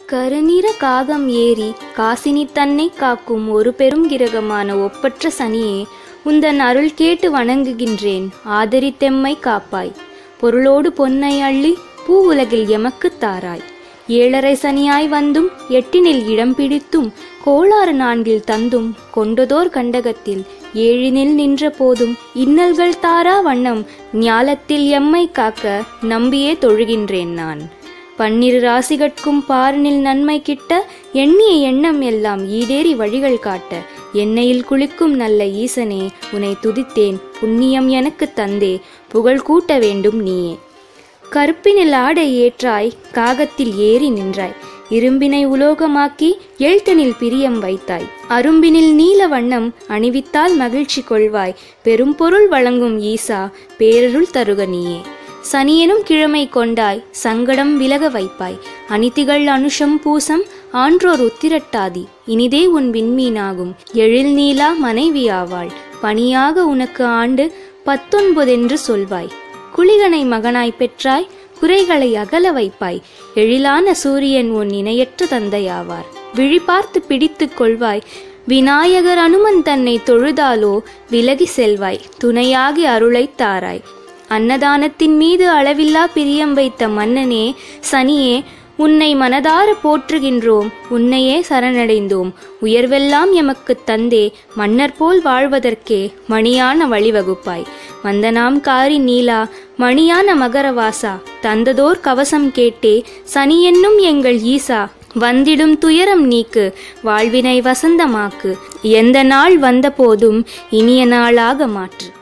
கருநிற காகம் ஏறி காசினி தன்னை காக்கும் ஒரு பெரும் கிரகமான ஒப்பற்ற சனியே உந்தன் அருள் கேட்டு வணங்குகின்றேன் ஆதரித்தெம்மை காப்பாய் பொருளோடு பொன்னை அள்ளி பூ உலகில் எமக்குத் தாராய் ஏழரை சனியாய் வந்தும் எட்டினில் இடம் பிடித்தும் கோளாறு நான்கில் தந்தும் கொண்டதோர் கண்டகத்தில் ஏழினில் நின்ற போதும் இன்னல்கள் தாரா வண்ணம் ஞாலத்தில் எம்மை காக்க நம்பியே தொழுகின்றேன் நான் பன்னிரு ராசிகட்கும் பாரனில் நன்மை கிட்ட எண்ணிய எண்ணம் எல்லாம் ஈடேறி வழிகள் காட்ட எண்ணெயில் குளிக்கும் நல்ல ஈசனே உனை துதித்தேன் புண்ணியம் எனக்கு தந்தே புகழ் கூட்ட வேண்டும் நீயே கருப்பினில் ஆடை ஏற்றாய் காகத்தில் ஏறி நின்றாய் இரும்பினை உலோகமாக்கி எழுத்தனில் பிரியம் வைத்தாய் அரும்பினில் நீல வண்ணம் அணிவித்தால் மகிழ்ச்சி கொள்வாய் பெரும் பொருள் வழங்கும் ஈசா பேரருள் தருக நீயே சனியெனும் கிழமை கொண்டாய் சங்கடம் விலக வைப்பாய் அனிதிகள் அனுஷம் பூசம் ஆன்றோர் உத்திரட்டாதி இனிதே உன் விண்மீனாகும் எழில் நீலா மனைவியாவாள் பணியாக உனக்கு ஆண்டு பத்தொன்பதென்று சொல்வாய் குளிகனை மகனாய் பெற்றாய் குறைகளை அகல வைப்பாய் எழிலான சூரியன் உன் இணையற்ற தந்தையாவார் விழி பார்த்து பிடித்துக் கொள்வாய் விநாயகர் அனுமன் தன்னை தொழுதாலோ விலகி செல்வாய் துணையாகி அருளைத் தாராய் அன்னதானத்தின் மீது அளவில்லா பிரியம் வைத்த மன்னனே சனியே உன்னை மனதார போற்றுகின்றோம் உன்னையே சரணடைந்தோம் உயர்வெல்லாம் எமக்குத் தந்தே மன்னர் போல் வாழ்வதற்கே மணியான வழிவகுப்பாய் வந்தனாம் காரி நீலா மணியான மகரவாசா தந்ததோர் கவசம் கேட்டே சனி என்னும் எங்கள் ஈசா வந்திடும் துயரம் நீக்கு வாழ்வினை வசந்தமாக்கு எந்த நாள் வந்த போதும் இனிய நாளாக மாற்று